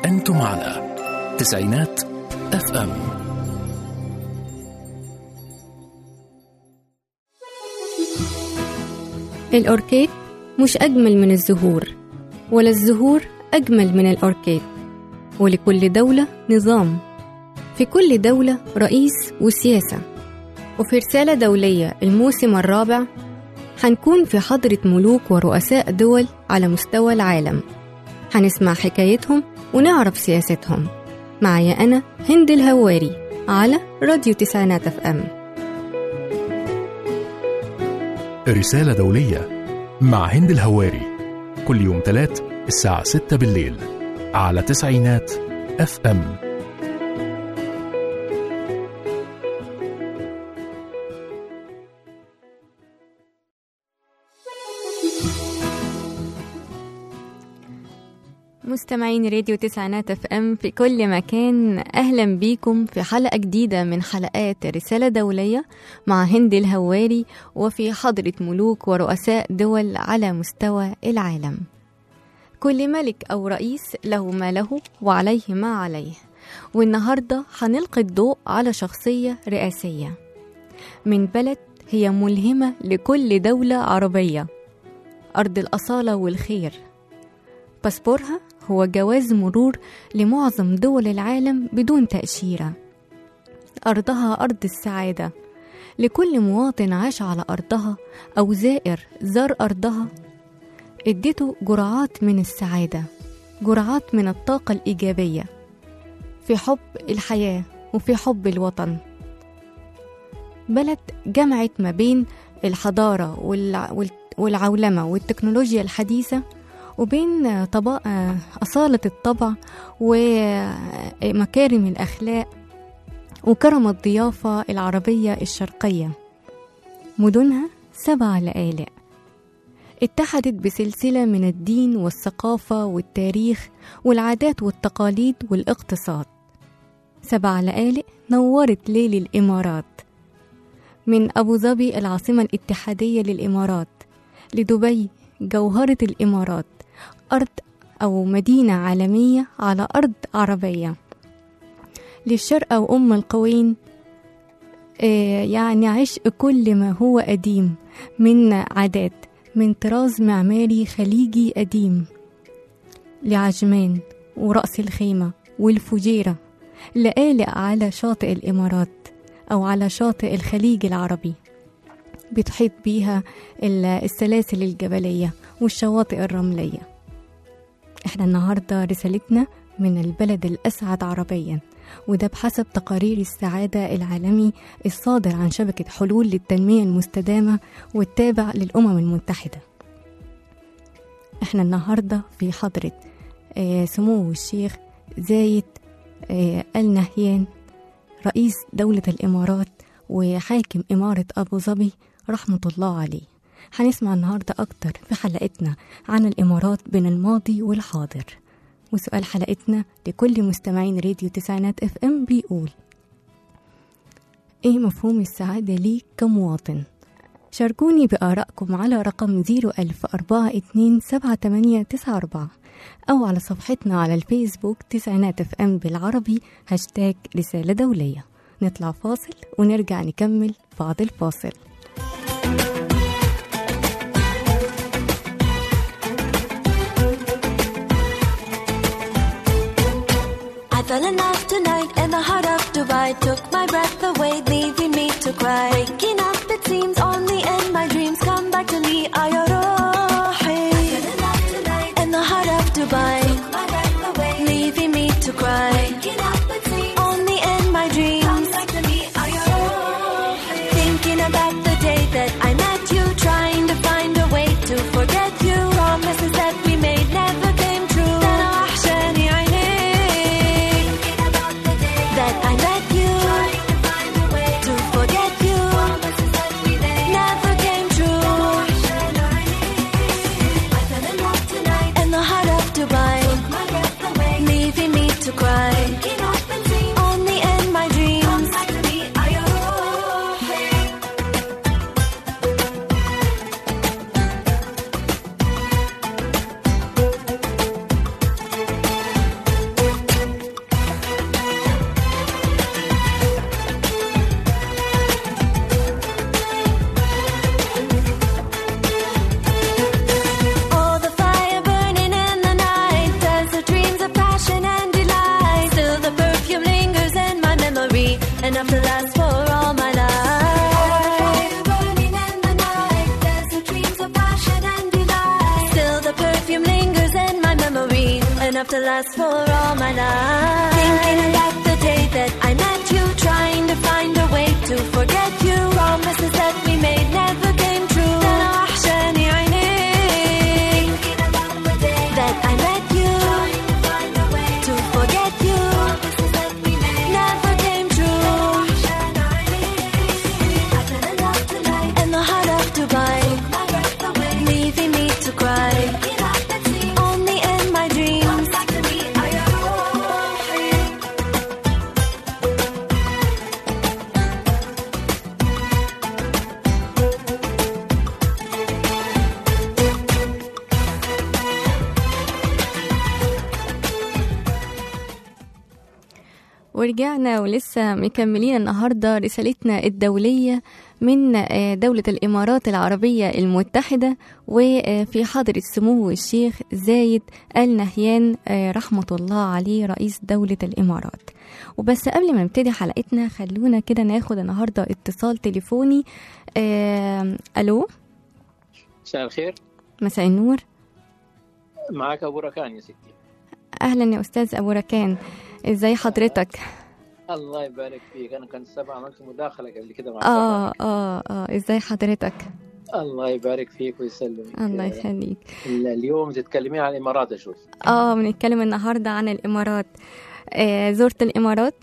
أنتم على تسعينات اف ام الأوركيد مش أجمل من الزهور ولا الزهور أجمل من الأوركيد ولكل دولة نظام في كل دولة رئيس وسياسة وفي رسالة دولية الموسم الرابع هنكون في حضرة ملوك ورؤساء دول على مستوى العالم هنسمع حكايتهم ونعرف سياستهم معايا أنا هند الهواري على راديو تسعينات اف ام رسالة دولية مع هند الهواري كل يوم تلات الساعة 6 بالليل على تسعينات اف ام مستمعين راديو تسعينات اف ام في كل مكان اهلا بيكم في حلقه جديده من حلقات رساله دوليه مع هند الهواري وفي حضره ملوك ورؤساء دول على مستوى العالم كل ملك او رئيس له ما له وعليه ما عليه والنهارده هنلقي الضوء على شخصيه رئاسيه من بلد هي ملهمه لكل دوله عربيه ارض الاصاله والخير باسبورها هو جواز مرور لمعظم دول العالم بدون تأشيرة أرضها أرض السعادة لكل مواطن عاش على أرضها أو زائر زار أرضها اديته جرعات من السعادة جرعات من الطاقة الإيجابية في حب الحياة وفي حب الوطن بلد جمعت ما بين الحضارة والع... وال- والعولمة والتكنولوجيا الحديثة وبين طبع أصالة الطبع ومكارم الأخلاق وكرم الضيافة العربية الشرقية مدنها سبع لآلئ اتحدت بسلسلة من الدين والثقافة والتاريخ والعادات والتقاليد والاقتصاد سبع لآلئ نورت ليل الإمارات من أبو ظبي العاصمة الاتحادية للإمارات لدبي جوهرة الإمارات أرض أو مدينة عالمية على أرض عربية للشرق وأم القوين آه، يعني عشق كل ما هو قديم من عادات من طراز معماري خليجي قديم لعجمان ورأس الخيمة والفجيرة لآلئ على شاطئ الإمارات أو على شاطئ الخليج العربي بتحيط بيها ال- السلاسل الجبلية والشواطئ الرملية احنا النهاردة رسالتنا من البلد الأسعد عربيا وده بحسب تقارير السعادة العالمي الصادر عن شبكة حلول للتنمية المستدامة والتابع للأمم المتحدة احنا النهاردة في حضرة آه، سمو الشيخ زايد آه، آل نهيان رئيس دولة الإمارات وحاكم إمارة أبو ظبي رحمة الله عليه هنسمع النهاردة أكتر في حلقتنا عن الإمارات بين الماضي والحاضر وسؤال حلقتنا لكل مستمعين راديو تسعينات اف ام بيقول ايه مفهوم السعادة ليك كمواطن؟ شاركوني بآرائكم على رقم 010427894 أو على صفحتنا على الفيسبوك تسعينات اف ام بالعربي هاشتاج رسالة دولية نطلع فاصل ونرجع نكمل بعد الفاصل I fell in love tonight in the heart of Dubai. Took my breath away, leaving me to cry. Waking up, it seems only in my dreams. Come back to me, ayarohi. In the heart of Dubai. Leaving me to cry. Only in my dreams. Thinking about the day that I met you. Trying to find a way to forget you. Promises that we made never came true. ده أنا وحشاني عينيك. That I met you. To forget you. Never came true. In the heart of Dubai. enough to last for all my life. Thinking about the day that I met you, trying to find a way to forget you. Promises that we made never came true. ده أنا وحشاني عينيك. That I met you, to forget you. Never came true. In the heart of Dubai, leaving me to cry. Only in my dreams. ورجعنا ولسه مكملين النهارده رسالتنا الدولية من آه، دولة الإمارات العربية المتحدة وفي حضرة سمو الشيخ زايد آل نهيان آه، رحمة الله عليه رئيس دولة الإمارات وبس قبل ما نبتدي حلقتنا خلونا كده ناخد النهارده اتصال تليفوني آه، ألو مساء الخير مساء النور معك ابو ركان يا ستي أهلا يا أستاذ أبو ركان إزاي حضرتك؟ الله يبارك فيك انا كنت سبع عملت مداخله قبل كده مع آه سبع. آه آه إزاي حضرتك؟ الله يبارك فيك ويسلمك الله يخليك ال- اليوم تتكلمين عن الامارات اشوف اه بنتكلم النهارده عن الامارات آه زرت الامارات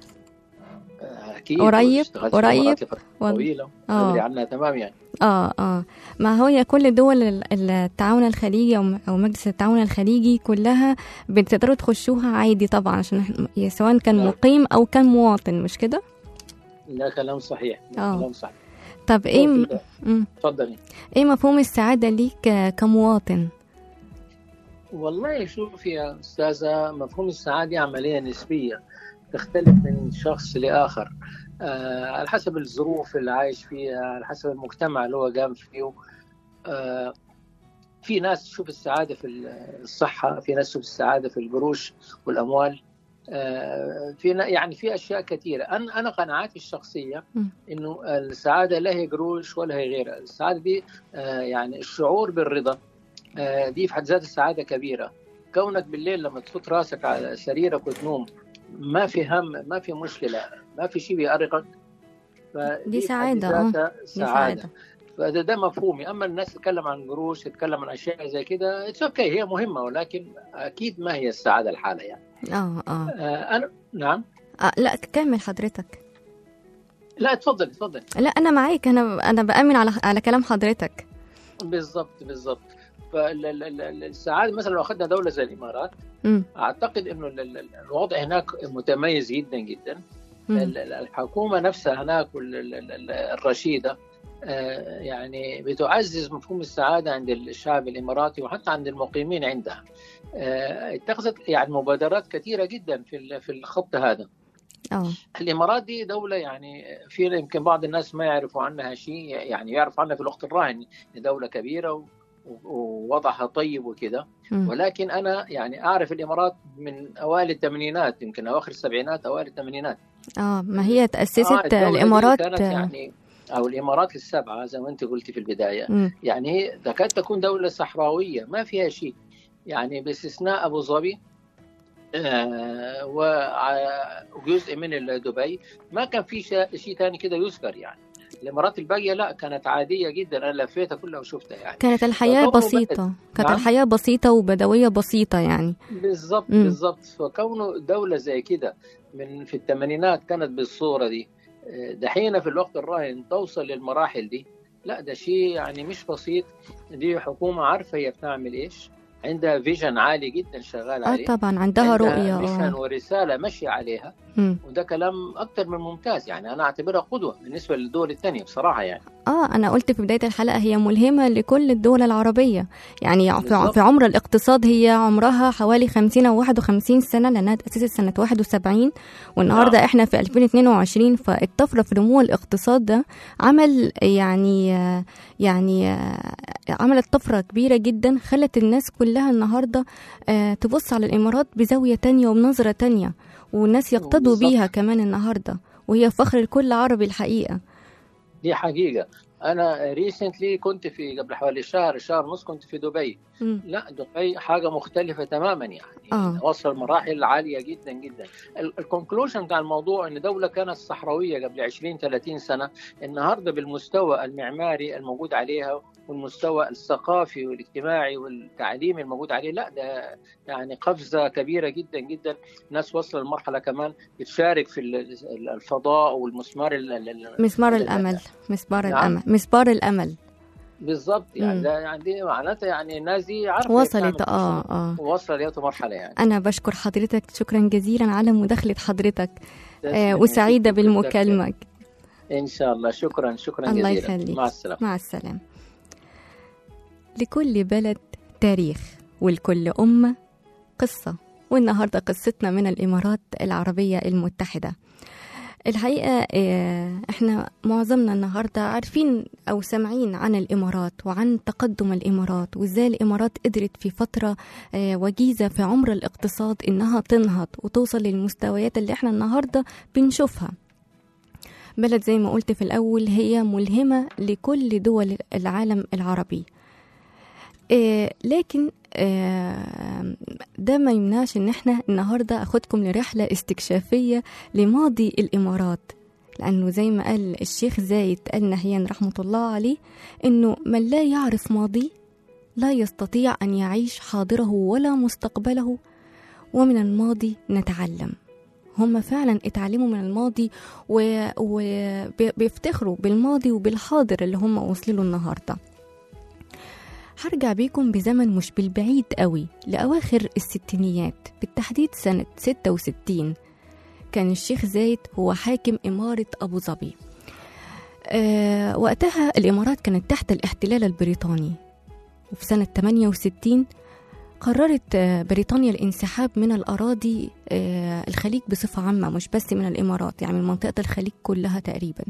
اكيد قريب- واشتغلت في قريب الإمارات لفترة ولا- طويله آه. ادري عنها تمام يعني اه اه ما هي كل دول ال- التعاون الخليجي او او مجلس التعاون الخليجي كلها بتقدروا تخشوها عادي طبعا عشان إحنا- سواء كان نعم. مقيم او كان مواطن مش كده لا كلام صحيح آه. كلام صحيح طب ايه م- شوفي، مم. تفضلي ايه مفهوم السعاده ليك آه، كمواطن والله شوف يا استاذه مفهوم السعاده عمليه نسبيه تختلف من شخص لاخر آه على حسب الظروف اللي عايش فيها على حسب المجتمع اللي هو قام فيه آه في ناس تشوف السعاده في الصحه في ناس تشوف السعاده في القروش والاموال آه في نا- يعني في اشياء كثيره انا انا قناعاتي الشخصيه م. انه السعاده لا هي قروش ولا هي غيرها السعاده دي آه يعني الشعور بالرضا آه، دي في حد ذاتها سعادة كبيرة كونك بالليل لما تحط راسك على سريرك وتنوم ما في هم ما في مشكلة ما في شيء بيأرقك فدي دي في حد سعادة، آه. ذاتها دي سعادة سعاده فده ده مفهومي اما الناس تتكلم عن قروش تتكلم عن اشياء زي كده اتس اوكي هي مهمه ولكن اكيد ما هي السعاده الحاله يعني اه اه آه انا نعم آه، لا كمل حضرتك لا تفضل تفضل لا انا معاك انا انا بامن على على كلام حضرتك بالضبط بالضبط فالسعاده مثلا لو اخذنا دوله زي الامارات امم اعتقد انه ال- ال- الوضع هناك متميز جدا جدا مم. ال- ال- الحكومه نفسها هناك وال- ال- ال- ال- الرشيده آه، يعني بتعزز مفهوم السعاده عند الشعب الاماراتي وحتى عند المقيمين عندها آه، اتخذت يعني مبادرات كثيره جدا في ال- في الخط هذا اه الامارات دي دوله يعني في يمكن بعض الناس ما يعرفوا عنها شيء يعني يعرفوا عنها في الوقت الراهن دوله كبيره و- ووضعها طيب وكذا مم. ولكن انا يعني اعرف الامارات من اوائل الثمانينات يمكن اواخر السبعينات اوائل الثمانينات اه ما هي آه، تاسست الدولة دي الامارات كانت يعني او الامارات السبعه زي ما انت قلتي في البدايه مم. يعني هي تكاد تكون دوله صحراويه ما فيها شيء يعني باستثناء ابو ظبي آه، وع- وجزء من دبي ما كان في شيء شيء ثاني كده يذكر يعني الامارات الباقيه لا كانت عاديه جدا انا لفيتها كلها وشفتها يعني كانت الحياه فكونه بسيطه كانت نعم. الحياه بسيطه وبدويه بسيطه يعني بالضبط مم. بالضبط فكونه دولة زي كده من في الثمانينات كانت بالصورة دي آه، دحين في الوقت الراهن توصل للمراحل دي لا ده شيء يعني مش بسيط دي حكومة عارفة هي بتعمل ايش عندها فيجن عالي جدا شغال اه عليه طبعا عندها رؤيه ميشن اه ورسالة ماشية عليها مم. وده كلام أكثر من ممتاز يعني أنا أعتبرها قدوة بالنسبة للدول الثانية بصراحة يعني اه انا قلت في بدايه الحلقه هي ملهمه لكل الدول العربيه يعني في بالظبط. في عمر الاقتصاد هي عمرها حوالي 50 او 51 سنه لانها تاسست سنه 71 والنهارده نعم. احنا في 2022 فالطفره في نمو الاقتصاد ده عمل يعني آه، يعني آه، عملت طفره كبيره جدا خلت الناس كلها النهارده آه، تبص على الامارات بزاويه تانية وبنظره تانية والناس يقتدوا بالظبط. بيها كمان النهارده وهي فخر لكل عربي الحقيقه دي حقيقة انا ريسنتلي كنت في قبل حوالي شهر شهر ونص كنت في دبي مم. لا دبي حاجه مختلفه تماما يعني آه. وصل مراحل عاليه جدا جدا الكونكلوجن بتاع الموضوع ان دوله كانت صحراويه قبل 20 30 سنه النهارده بالمستوى المعماري الموجود عليها والمستوى الثقافي والاجتماعي والتعليمي الموجود عليه لا ده يعني قفزه كبيره جدا جدا الناس وصل لمرحله كمان بتشارك في ال- الفضاء والمسمار ال- ال- ال- مسمار ال- الامل مسمار نعم. الامل مسمار الامل بالضبط يعني مم. ده يعني دي معناتها يعني الناس دي عارفه وصلت تعمل اه شيء. اه وصلت مرحله يعني انا بشكر حضرتك شكرا جزيلا على مداخله حضرتك آه تسلم. وسعيده بالمكالمه ان شاء الله شكرا شكرا الله جزيلا يخليك. مع السلامه مع السلامة لكل بلد تاريخ ولكل أمة قصة والنهاردة قصتنا من الإمارات العربية المتحدة الحقيقة آه، احنا معظمنا النهاردة عارفين أو سامعين عن الإمارات وعن تقدم الإمارات وإزاي الإمارات قدرت في فترة آه، وجيزة في عمر الاقتصاد إنها تنهض وتوصل للمستويات اللي احنا النهاردة بنشوفها بلد زي ما قلت في الأول هي ملهمة لكل دول العالم العربي آه، لكن آه، ده ما يمنعش ان احنا النهارده اخدكم لرحله استكشافيه لماضي الامارات لانه زي ما قال الشيخ زايد ال نهيان رحمه الله عليه انه من لا يعرف ماضيه لا يستطيع ان يعيش حاضره ولا مستقبله ومن الماضي نتعلم هم فعلا اتعلموا من الماضي وبيفتخروا بالماضي وبالحاضر اللي هم وصلوا له النهارده هرجع بيكم بزمن مش بالبعيد قوي لأواخر الستينيات بالتحديد سنة 66 كان الشيخ زايد هو حاكم إمارة أبو ظبي أه وقتها الإمارات كانت تحت الاحتلال البريطاني وفي سنة 68 قررت آه، بريطانيا الانسحاب من الأراضي آه، الخليج بصفة عامة مش بس من الإمارات يعني من منطقة الخليج كلها تقريبا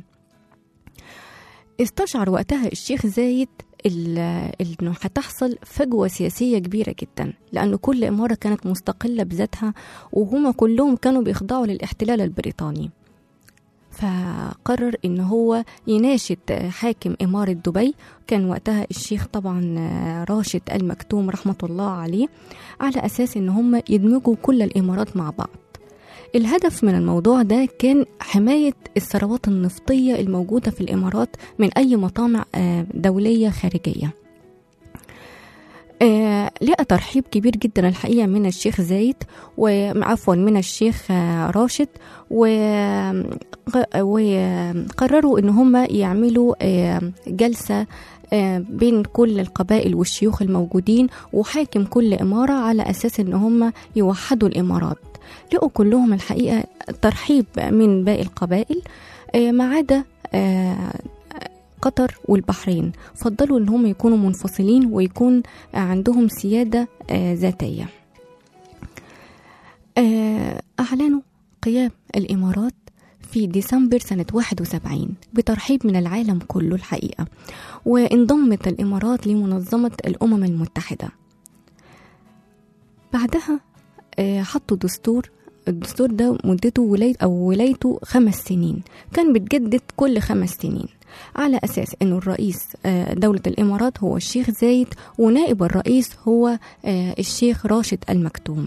استشعر وقتها الشيخ زايد ال- انه هتحصل فجوه سياسيه كبيره جدا لانه كل اماره كانت مستقله بذاتها وهما كلهم كانوا بيخضعوا للاحتلال البريطاني فقرر ان هو يناشد حاكم اماره دبي كان وقتها الشيخ طبعا راشد المكتوم رحمه الله عليه على اساس ان هم يدمجوا كل الامارات مع بعض الهدف من الموضوع ده كان حماية الثروات النفطية الموجودة في الإمارات من أي مطامع آه، دولية خارجية آه، لقى ترحيب كبير جدا الحقيقة من الشيخ زايد وعفوا من الشيخ آه، راشد و- ق- وقرروا ان هم يعملوا آه، جلسة آه، بين كل القبائل والشيوخ الموجودين وحاكم كل إمارة على أساس ان هم يوحدوا الإمارات لقوا كلهم الحقيقة ترحيب من باقي القبائل آه، ما عدا آه، قطر والبحرين فضلوا ان هم يكونوا منفصلين ويكون عندهم سيادة آه، ذاتية آه، أعلنوا قيام الإمارات في ديسمبر سنة 71 بترحيب من العالم كله الحقيقة وانضمت الإمارات لمنظمة الأمم المتحدة بعدها آه، حطوا دستور الدستور ده مدته ولاية أو ولايته خمس سنين كان بتجدد كل خمس سنين على أساس أنه الرئيس آه، دولة الإمارات هو الشيخ زايد ونائب الرئيس هو آه، الشيخ راشد المكتوم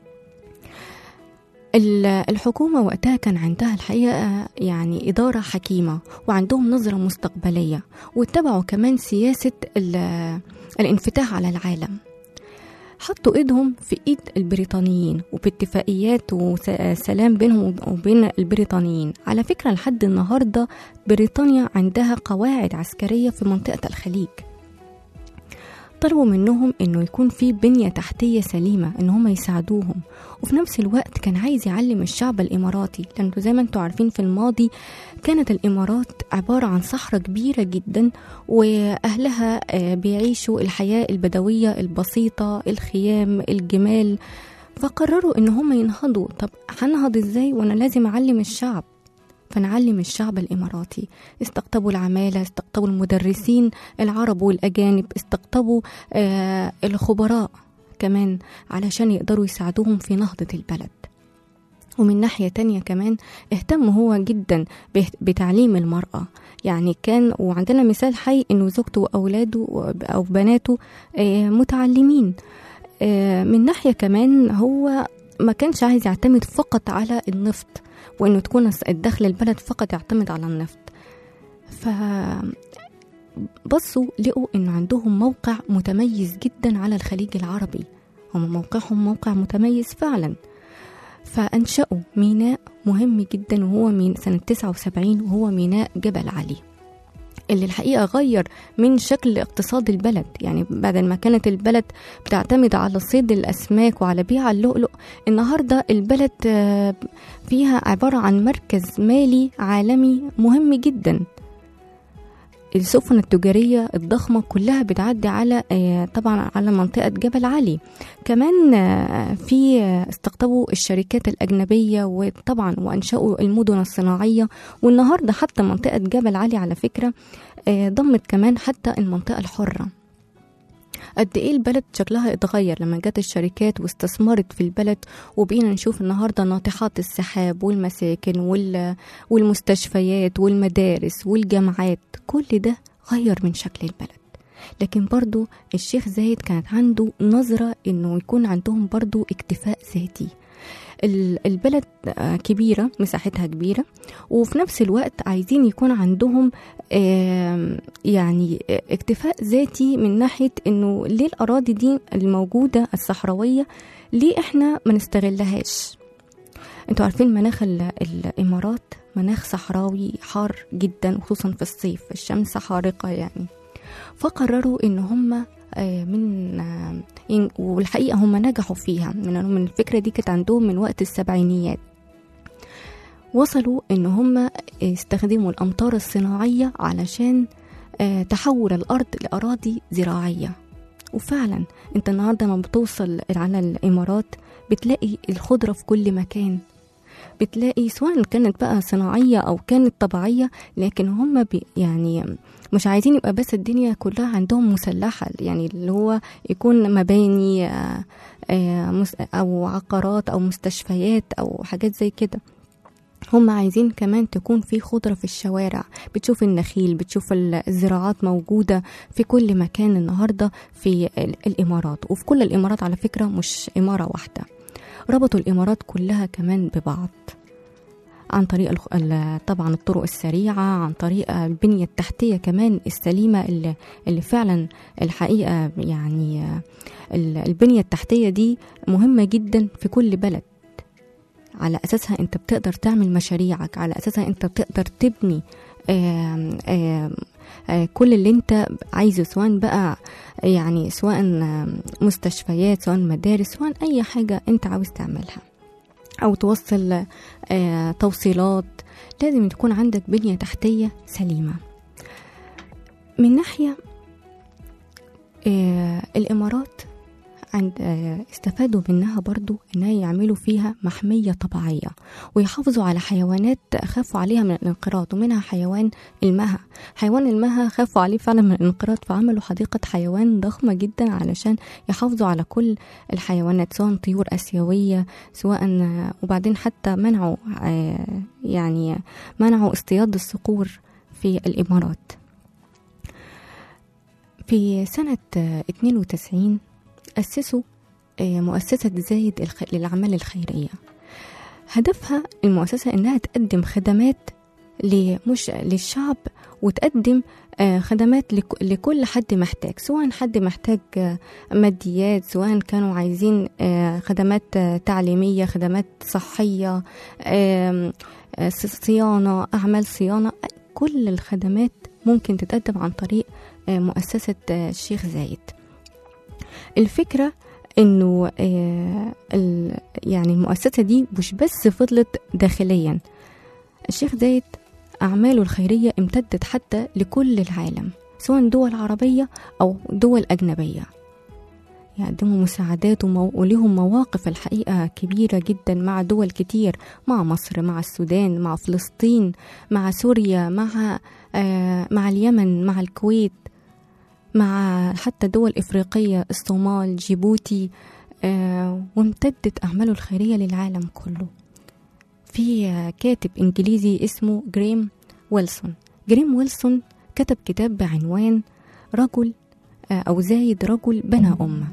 ال- الحكومة وقتها كان عندها الحقيقة يعني إدارة حكيمة وعندهم نظرة مستقبلية واتبعوا كمان سياسة ال- الانفتاح على العالم حطوا ايدهم في ايد البريطانيين وباتفاقيات وسلام بينهم وبين البريطانيين على فكرة لحد النهاردة بريطانيا عندها قواعد عسكرية في منطقة الخليج طلبوا منهم انه يكون في بنية تحتية سليمة ان هم يساعدوهم وفي نفس الوقت كان عايز يعلم الشعب الاماراتي لانه زي ما انتم عارفين في الماضي كانت الامارات عبارة عن صحراء كبيرة جدا واهلها آه، بيعيشوا الحياة البدوية البسيطة الخيام الجمال فقرروا ان هم ينهضوا طب هنهض ازاي وانا لازم اعلم الشعب فنعلم الشعب الإماراتي استقطبوا العمالة استقطبوا المدرسين العرب والأجانب استقطبوا آه الخبراء كمان علشان يقدروا يساعدوهم في نهضة البلد ومن ناحية تانية كمان اهتم هو جدا بت- بتعليم المرأة يعني كان وعندنا مثال حي انه زوجته واولاده او بناته آه، متعلمين آه، من ناحية كمان هو ما كانش عايز يعتمد فقط على النفط وانه تكون الدخل البلد فقط يعتمد على النفط ف بصوا لقوا ان عندهم موقع متميز جدا على الخليج العربي هم موقعهم موقع متميز فعلا فأنشأوا ميناء مهم جدا وهو من سنة 79 وهو ميناء جبل علي اللي الحقيقة غير من شكل اقتصاد البلد يعني بدل ما كانت البلد بتعتمد على صيد الأسماك وعلى بيع اللؤلؤ النهاردة البلد آه، فيها عبارة عن مركز مالي عالمي مهم جدا السفن التجارية الضخمة كلها بتعدي على آه، طبعا على منطقة جبل علي كمان آه، في آه، استقطبوا الشركات الأجنبية وطبعا وأنشأوا المدن الصناعية والنهاردة حتى منطقة جبل علي على فكرة آه، ضمت كمان حتى المنطقة الحرة قد ايه البلد شكلها اتغير لما جت الشركات واستثمرت في البلد وبقينا نشوف النهارده ناطحات السحاب والمساكن وال والمستشفيات والمدارس والجامعات كل ده غير من شكل البلد لكن برضو الشيخ زايد كانت عنده نظرة انه يكون عندهم برضو اكتفاء ذاتي ال- البلد آه، كبيرة مساحتها كبيرة وفي نفس الوقت عايزين يكون عندهم آم، يعني آه، اكتفاء ذاتي من ناحية انه ليه الأراضي دي الموجودة الصحراوية ليه احنا ما نستغلهاش انتوا عارفين مناخ ال- الإمارات مناخ صحراوي حار جدا خصوصا في الصيف الشمس حارقة يعني فقرروا ان هم آه، من آه، ين- والحقيقة هم نجحوا فيها من من الفكرة دي كانت عندهم من وقت السبعينيات وصلوا ان هم يستخدموا الامطار الصناعية علشان آه، تحول الارض لاراضي زراعية وفعلا انت النهارده لما بتوصل على الامارات بتلاقي الخضرة في كل مكان بتلاقي سواء كانت بقى صناعية أو كانت طبيعية لكن هم بي يعني مش عايزين يبقى بس الدنيا كلها عندهم مسلحة يعني اللي هو يكون مباني آه، آه، مس- أو عقارات أو مستشفيات أو حاجات زي كده هم عايزين كمان تكون في خضرة في الشوارع بتشوف النخيل بتشوف ال- الزراعات موجودة في كل مكان النهاردة في ال- الإمارات وفي كل الإمارات على فكرة مش إمارة واحدة ربطوا الإمارات كلها كمان ببعض عن طريق الخ- ال- طبعا الطرق السريعة عن طريق البنية التحتية كمان السليمة اللي, اللي فعلا الحقيقة يعني آه، ال- البنية التحتية دي مهمة جدا في كل بلد على أساسها أنت بتقدر تعمل مشاريعك على أساسها أنت بتقدر تبني آم آم آه، كل اللي انت عايزه سواء بقى يعني سواء آم، مستشفيات سواء مدارس سواء اي حاجة انت عاوز تعملها او توصل آه، توصيلات لازم تكون عندك بنية تحتية سليمة من ناحية آه، الامارات عند آه، استفادوا منها برضو انها يعملوا فيها محمية طبيعية ويحافظوا على حيوانات خافوا عليها من الانقراض ومنها حيوان المها حيوان المها خافوا عليه فعلا من الانقراض فعملوا حديقة حيوان ضخمة جدا علشان يحافظوا على كل الحيوانات سواء طيور آسيوية سواء وبعدين حتى منعوا آه، يعني منعوا اصطياد الصقور في الإمارات في سنة آه، 92 أسسوا آه، مؤسسة زايد الخ- للأعمال الخيرية هدفها المؤسسة إنها تقدم خدمات لمش للشعب وتقدم آه، خدمات لك- لكل حد محتاج سواء حد محتاج آه، ماديات سواء كانوا عايزين آه، خدمات آه، تعليمية خدمات صحية آم، آه، صيانة أعمال صيانة كل الخدمات ممكن تتقدم عن طريق آه، مؤسسة آه، الشيخ زايد الفكرة انه آه، ال- يعني المؤسسة دي مش بس فضلت داخليا الشيخ زايد أعماله الخيرية امتدت حتى لكل العالم سواء دول عربية أو دول أجنبية يقدموا مساعدات ومو... ولهم مواقف الحقيقة كبيرة جدا مع دول كتير مع مصر مع السودان مع فلسطين مع سوريا مع آه مع اليمن مع الكويت مع حتى دول إفريقية الصومال جيبوتي آه وامتدت أعماله الخيرية للعالم كله في آه، كاتب إنجليزي اسمه جريم ويلسون جريم ويلسون كتب كتاب بعنوان رجل آه، أو زايد رجل بنى أمة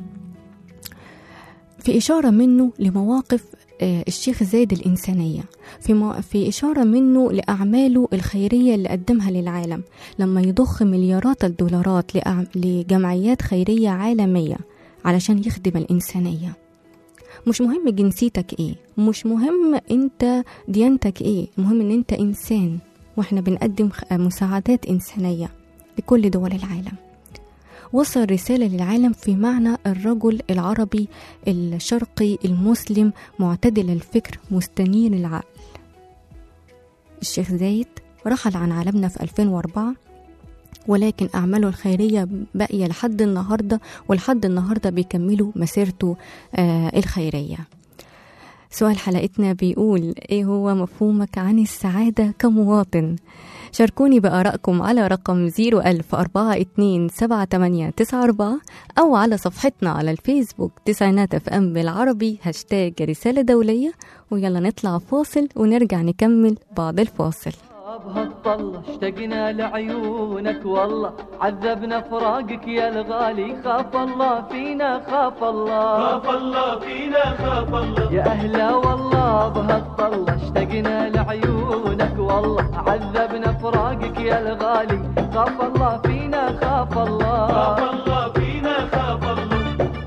في إشارة منه لمواقف آه، الشيخ زايد الإنسانية في, مو... في إشارة منه لأعماله الخيرية اللي قدمها للعالم لما يضخ مليارات الدولارات لأع... لجمعيات خيرية عالمية علشان يخدم الإنسانية مش مهم جنسيتك ايه مش مهم انت ديانتك ايه المهم ان انت انسان واحنا بنقدم خ- مساعدات انسانية لكل دول العالم وصل رسالة للعالم في معنى الرجل العربي الشرقي المسلم معتدل الفكر مستنير العقل الشيخ زايد رحل عن عالمنا في 2004 ولكن أعماله الخيرية باقية لحد النهاردة ولحد النهاردة بيكملوا مسيرته آه الخيرية سؤال حلقتنا بيقول ايه هو مفهومك عن السعادة كمواطن شاركوني بآرائكم على رقم 010427894 أو على صفحتنا على الفيسبوك تسعينات اف ام بالعربي هاشتاج رسالة دولية ويلا نطلع فاصل ونرجع نكمل بعد الفاصل بهالطلة اشتقنا لعيونك والله عذبنا فراقك يا الغالي خاف الله فينا خاف الله خاف الله فينا خاف الله يا أهلا والله بهالطلة اشتقنا لعيونك والله عذبنا فراقك يا الغالي خاف الله فينا خاف خاف الله الله فينا خاف الله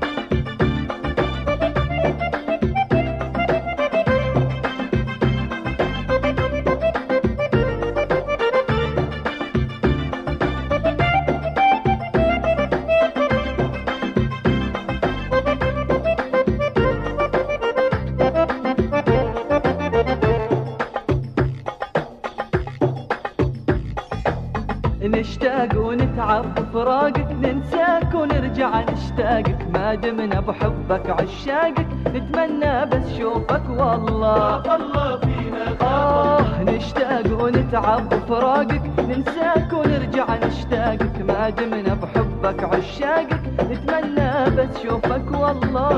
نشتاق ونتعب بفراقك ننساك ونرجع نشتاقك ما دمنا بحبك عشاقك نتمنى بس شوفك والله خاف الله فينا خاف آه نشتاق ونتعب بفراقك ننساك ونرجع نشتاقك ما دمنا بحبك عشاقك نتمنى بس شوفك والله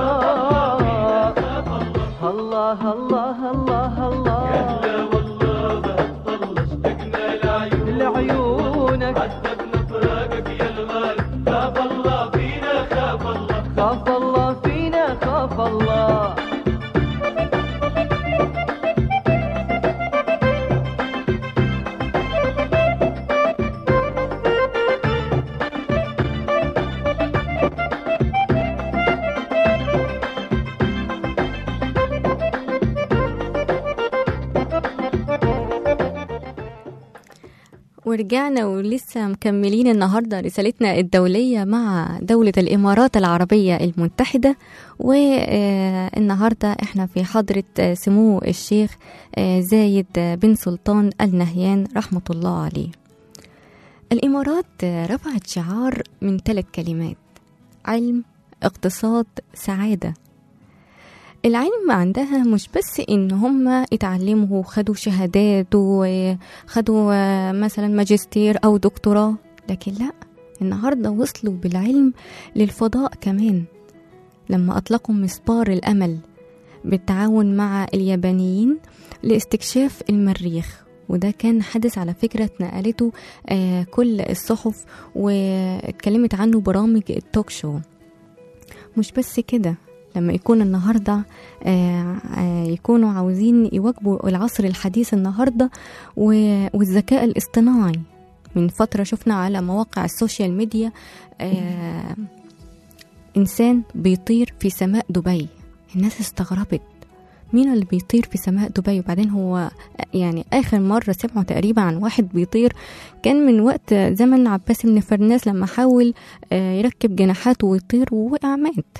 الله الله الله الله لا والله بهالطلة اشتقنا لعيونك لعيونك عذبنا فراقك يا الغالي خاف الله فينا خاف الله خاف الله فينا خاف الله ورجعنا ولسه مكملين النهارده رسالتنا الدولية مع دولة الإمارات العربية المتحدة والنهارده احنا في حضرة آه، سمو الشيخ آه، زايد آه، بن سلطان النهيان رحمة الله عليه الإمارات آه، رفعت شعار من ثلاث كلمات علم اقتصاد سعادة العلم عندها مش بس ان هم اتعلموا وخدوا شهادات وخدوا آه، مثلا ماجستير او دكتوراه لكن لا النهارده وصلوا بالعلم للفضاء كمان لما اطلقوا مسبار الامل بالتعاون مع اليابانيين لاستكشاف المريخ وده كان حدث على فكرة اتنقلته آه كل الصحف واتكلمت عنه برامج التوك شو مش بس كده لما يكون النهاردة آه، آه، يكونوا عاوزين يواكبوا العصر الحديث النهاردة و- والذكاء الاصطناعي من فترة شفنا على مواقع السوشيال ميديا آه، إنسان بيطير في سماء دبي الناس استغربت مين اللي بيطير في سماء دبي وبعدين هو يعني آخر مرة سمعوا تقريبا عن واحد بيطير كان من وقت زمن عباس بن فرناس لما حاول آه، يركب جناحاته ويطير ووقع مات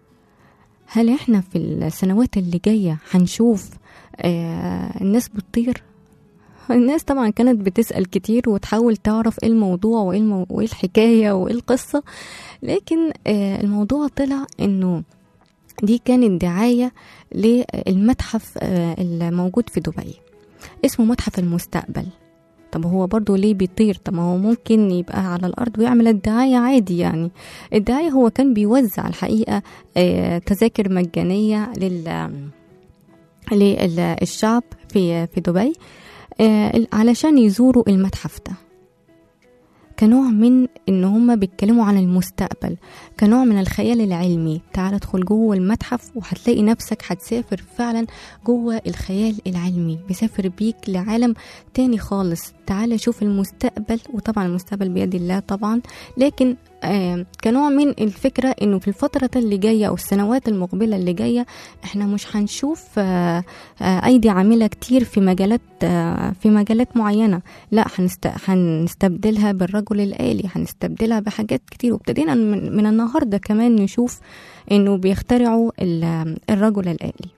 هل احنا في السنوات اللي جاية هنشوف آه الناس بتطير الناس طبعا كانت بتسأل كتير وتحاول تعرف ايه الموضوع وايه, المو... وإيه الحكاية وايه القصة لكن آه الموضوع طلع انه دي كانت دعاية للمتحف آه الموجود في دبي اسمه متحف المستقبل طب هو برضو ليه بيطير طب ما هو ممكن يبقى على الأرض ويعمل الدعاية عادي يعني الدعاية هو كان بيوزع الحقيقة آه، تذاكر مجانية لل للشعب في في دبي آه، علشان يزوروا المتحف ده كنوع من ان هم بيتكلموا عن المستقبل كنوع من الخيال العلمي تعال ادخل جوه المتحف وهتلاقي نفسك هتسافر فعلا جوه الخيال العلمي بيسافر بيك لعالم تاني خالص تعال شوف المستقبل وطبعا المستقبل بيد الله طبعا لكن آه كنوع من الفكرة انه في الفترة اللي جاية او السنوات المقبلة اللي جاية احنا مش هنشوف آه آه ايدي عاملة كتير في مجالات آه في مجالات معينة لا هنست... هنستبدلها بالرجل الآلي هنستبدلها بحاجات كتير وابتدينا من, من النهاردة كمان نشوف انه بيخترعوا ال- الرجل الآلي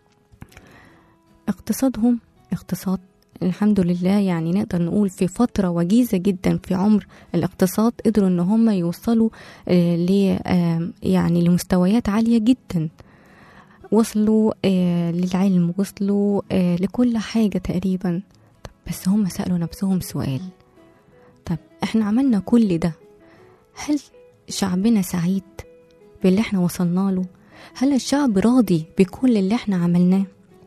اقتصادهم اقتصاد الحمد لله يعني نقدر نقول في فترة وجيزة جدا في عمر الاقتصاد قدروا ان هم يوصلوا آه، ل آه، يعني لمستويات عالية جدا وصلوا آه، للعلم وصلوا آه، لكل حاجة تقريبا طب بس هم سألوا نفسهم سؤال طب احنا عملنا كل ده هل شعبنا سعيد باللي احنا وصلنا له هل الشعب راضي بكل اللي احنا عملناه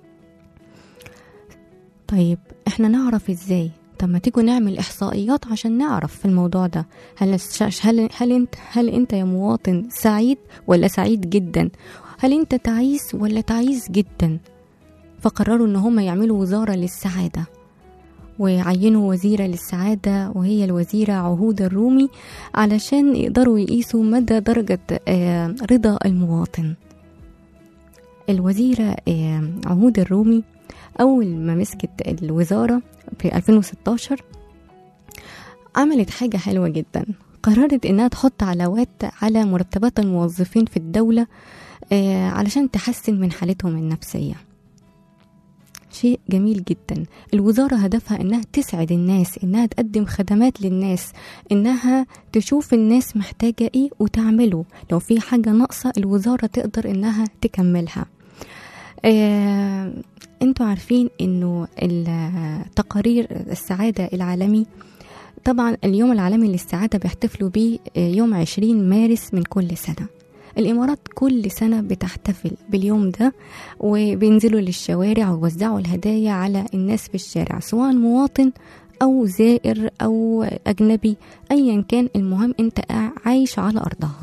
طيب احنا نعرف ازاي طب ما تيجوا نعمل احصائيات عشان نعرف في الموضوع ده هل الش- هل هل انت هل انت يا مواطن سعيد ولا سعيد جدا هل انت تعيس ولا تعيس جدا فقرروا ان هم يعملوا وزارة للسعادة ويعينوا وزيرة للسعادة وهي الوزيرة عهود الرومي علشان يقدروا يقيسوا مدى درجة آه، رضا المواطن الوزيرة آه، عهود الرومي أول ما مسكت الوزارة في 2016 عملت حاجة حلوة جدا قررت إنها تحط علاوات على مرتبات الموظفين في الدولة آه، علشان تحسن من حالتهم النفسية شيء جميل جدا الوزارة هدفها إنها تسعد الناس إنها تقدم خدمات للناس إنها تشوف الناس محتاجة إيه وتعمله لو في حاجة ناقصة الوزارة تقدر إنها تكملها آه، انتوا عارفين انه ال- تقارير السعادة العالمي طبعا اليوم العالمي للسعادة بيحتفلوا بيه آه، يوم 20 مارس من كل سنة الإمارات كل سنة بتحتفل باليوم ده وبينزلوا للشوارع ويوزعوا الهدايا على الناس في الشارع سواء مواطن أو زائر أو أجنبي أيا كان المهم أنت عايش على أرضها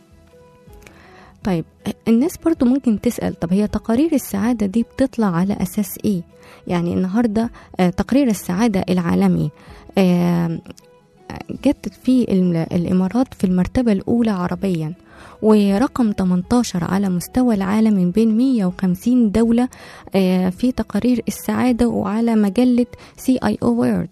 طيب الناس برضو ممكن تسأل طب هي تقارير السعادة دي بتطلع على أساس إيه؟ يعني النهاردة آه، تقرير السعادة العالمي آه، جت في ال- الإمارات في المرتبة الأولى عربيا ورقم 18 على مستوى العالم من بين 150 دولة آه، في تقارير السعادة وعلى مجلة سي اي او وورد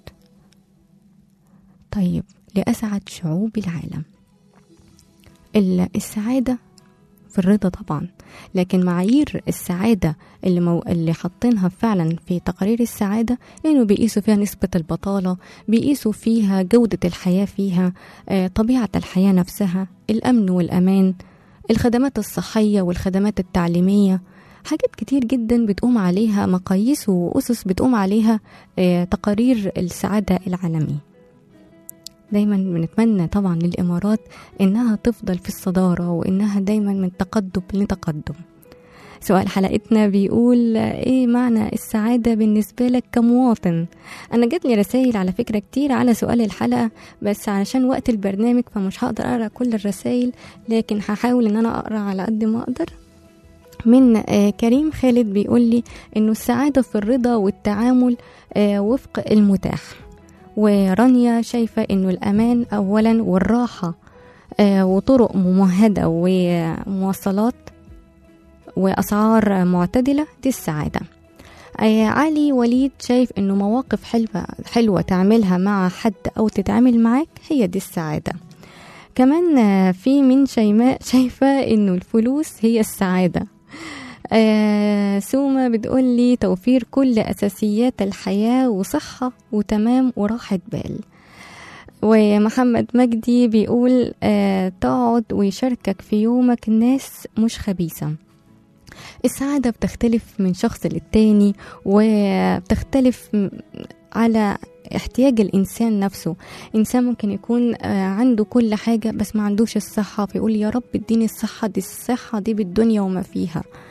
طيب لأسعد شعوب العالم ال- السعادة في الرضا طبعا لكن معايير السعادة اللي, مو... اللي حاطينها فعلا في تقارير السعادة إنه بيقيسوا فيها نسبة البطالة بيقيسوا فيها جودة الحياة فيها آه، طبيعة الحياة نفسها الأمن والأمان الخدمات الصحية والخدمات التعليمية حاجات كتير جدا بتقوم عليها مقاييس وأسس بتقوم عليها آه، تقارير السعادة العالمي دايما بنتمنى طبعا للإمارات إنها تفضل في الصدارة وإنها دايما من تقدم لتقدم سؤال حلقتنا بيقول ايه معنى السعادة بالنسبة لك كمواطن انا جات لي رسائل على فكرة كتير على سؤال الحلقة بس علشان وقت البرنامج فمش هقدر اقرا كل الرسائل لكن هحاول ان انا اقرا على قد ما اقدر من آه، كريم خالد بيقول لي انه السعادة في الرضا والتعامل آه، وفق المتاح ورانيا شايفة انه الامان اولا والراحة آه، وطرق ممهدة ومواصلات وأسعار معتدلة دي السعادة آه، علي وليد شايف انه مواقف حلوة حلوة تعملها مع حد او تتعامل معاك هي دي السعادة كمان آه، في من شيماء شايفة انه الفلوس هي السعادة آه سوما بتقول لي توفير كل أساسيات الحياة وصحة وتمام وراحة بال ومحمد مجدي بيقول آه تقعد ويشاركك في يومك ناس مش خبيثة السعادة بتختلف من شخص للتاني وبتختلف م- على احتياج الإنسان نفسه إنسان ممكن يكون آه، عنده كل حاجة بس ما عندوش الصحة فيقول يا رب اديني الصحة دي الصحة دي بالدنيا وما فيها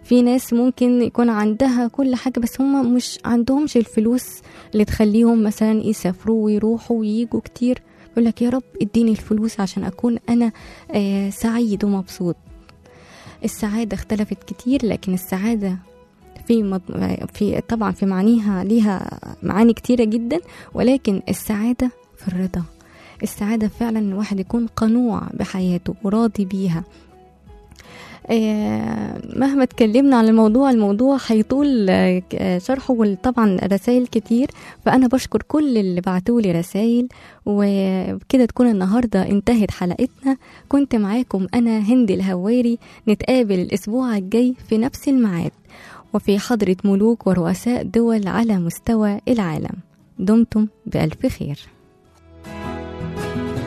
في ناس ممكن يكون عندها كل حاجة بس هم مش عندهمش الفلوس اللي تخليهم مثلا يسافروا ويروحوا وييجوا كتير يقول لك يا رب اديني الفلوس عشان أكون أنا آه سعيد ومبسوط السعادة اختلفت كتير لكن السعادة في مض... في طبعا في معانيها ليها معاني كتيرة جدا ولكن السعادة في الرضا السعادة فعلا إن الواحد يكون قنوع بحياته وراضي بيها آه، مهما اتكلمنا عن الموضوع الموضوع هيطول آه، آه، شرحه وطبعا رسائل كتير فأنا بشكر كل اللي بعتولي رسائل وبكده تكون النهاردة انتهت حلقتنا كنت معاكم أنا هند الهواري نتقابل الأسبوع الجاي في نفس الميعاد وفي حضرة ملوك ورؤساء دول على مستوى العالم دمتم بألف خير